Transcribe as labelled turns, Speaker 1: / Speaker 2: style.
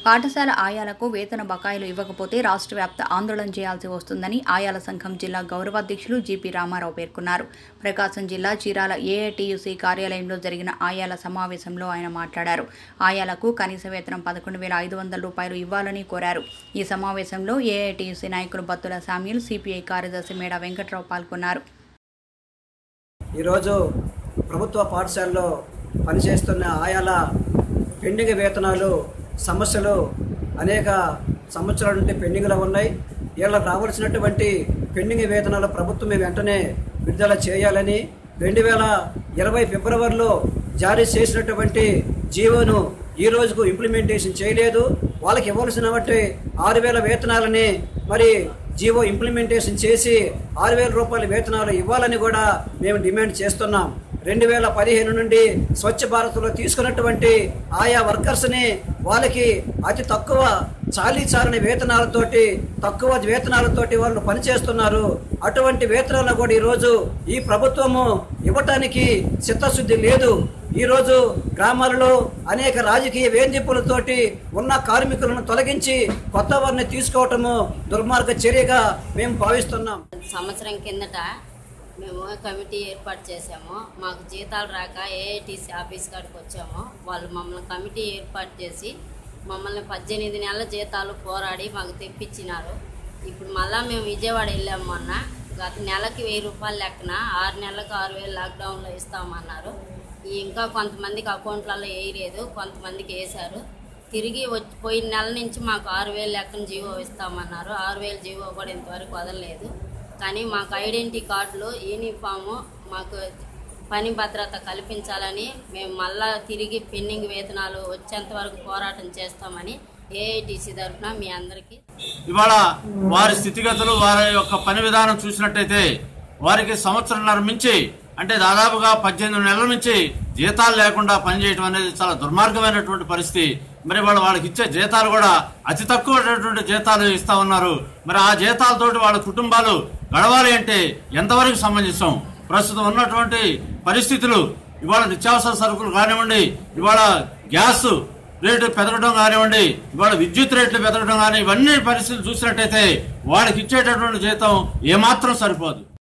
Speaker 1: పాఠశాల ఆయాలకు వేతన బకాయిలు ఇవ్వకపోతే రాష్ట్ర వ్యాప్త ఆందోళన చేయాల్సి వస్తుందని ఆయాల సంఘం జిల్లా గౌరవాధ్యక్షులు జీపీ రామారావు పేర్కొన్నారు ప్రకాశం జిల్లా చీరాల ఏఐటియుసి కార్యాలయంలో జరిగిన ఆయాల సమావేశంలో ఆయన మాట్లాడారు ఆయాలకు కనీస వేతనం పదకొండు వేల ఐదు వందల రూపాయలు ఇవ్వాలని కోరారు ఈ సమావేశంలో ఏఐటియుసి నాయకులు బత్తుల సామ్యుల్ సిపిఐ కార్యదర్శి మేడ వెంకట్రావు పాల్గొన్నారు
Speaker 2: ఈరోజు ప్రభుత్వ పాఠశాలలో పనిచేస్తున్న ఆయాల పెండింగ్ వేతనాలు సమస్యలు అనేక సంవత్సరాల నుండి పెండింగ్లో ఉన్నాయి వీళ్ళకి రావాల్సినటువంటి పెండింగ్ వేతనాలు ప్రభుత్వం వెంటనే విడుదల చేయాలని రెండు వేల ఇరవై ఫిబ్రవరిలో జారీ చేసినటువంటి జీవోను ఈ రోజుకు ఇంప్లిమెంటేషన్ చేయలేదు వాళ్ళకి ఇవ్వాల్సినటువంటి ఆరు వేల వేతనాలని మరి జీవో ఇంప్లిమెంటేషన్ చేసి ఆరు వేల రూపాయల వేతనాలు ఇవ్వాలని కూడా మేము డిమాండ్ చేస్తున్నాం రెండు వేల పదిహేను నుండి స్వచ్ఛ భారత్లో తీసుకున్నటువంటి ఆయా వర్కర్స్ని వాళ్ళకి అతి తక్కువ చాలీ చాలని వేతనాలతోటి తక్కువ వేతనాలతోటి వాళ్ళు పనిచేస్తున్నారు అటువంటి వేతనాలను కూడా ఈరోజు ఈ ప్రభుత్వము ఇవ్వటానికి చిత్తశుద్ధి లేదు ఈరోజు గ్రామాలలో అనేక రాజకీయ వేధింపులతోటి ఉన్న కార్మికులను తొలగించి కొత్త వారిని తీసుకోవటము దుర్మార్గ చర్యగా మేము భావిస్తున్నాం
Speaker 3: సంవత్సరం కిందట మేము కమిటీ ఏర్పాటు చేసాము మాకు జీతాలు రాక ఏఐటీసీ ఆఫీస్ కాడికి వచ్చాము వాళ్ళు మమ్మల్ని కమిటీ ఏర్పాటు చేసి మమ్మల్ని పద్దెనిమిది నెలల జీతాలు పోరాడి మాకు తెప్పించినారు ఇప్పుడు మళ్ళా మేము విజయవాడ వెళ్ళాము మొన్న గత నెలకి వెయ్యి రూపాయలు లెక్కన ఆరు నెలలకు ఆరు వేలు లాక్డౌన్లో ఇస్తామన్నారు ఈ ఇంకా కొంతమందికి అకౌంట్లలో వేయలేదు కొంతమందికి వేశారు తిరిగి వచ్చి పోయిన నెల నుంచి మాకు ఆరు వేలు లెక్కన జీవో ఇస్తామన్నారు ఆరు వేలు జీవో కూడా ఇంతవరకు వదలలేదు కానీ మాకు ఐడెంటిటీ కార్డులు యూనిఫాము మాకు పని భద్రత కల్పించాలని మేము మళ్ళా తిరిగి పెండింగ్ వేతనాలు వచ్చేంత వరకు పోరాటం చేస్తామని ఏఐటీసీ తరఫున మీ అందరికీ
Speaker 4: ఇవాళ వారి స్థితిగతులు వారి యొక్క పని విధానం చూసినట్టయితే వారికి సంవత్సరంన్నర మించి అంటే దాదాపుగా పద్దెనిమిది నెలల నుంచి జీతాలు లేకుండా పనిచేయడం అనేది చాలా దుర్మార్గమైనటువంటి పరిస్థితి మరి వాళ్ళు వాళ్ళకి ఇచ్చే జీతాలు కూడా అతి తక్కువటువంటి జీతాలు ఇస్తా ఉన్నారు మరి ఆ జీతాలతోటి వాళ్ళ కుటుంబాలు గడవాలి అంటే ఎంతవరకు సమంజసం ప్రస్తుతం ఉన్నటువంటి పరిస్థితులు ఇవాళ నిత్యావసర సరుకులు కానివ్వండి ఇవాళ గ్యాస్ రేటు పెరగడం కానివ్వండి ఇవాళ విద్యుత్ రేట్లు పెరగడం కానీ ఇవన్నీ పరిస్థితులు చూసినట్టయితే వాళ్ళకి ఇచ్చేటటువంటి జీతం ఏమాత్రం సరిపోదు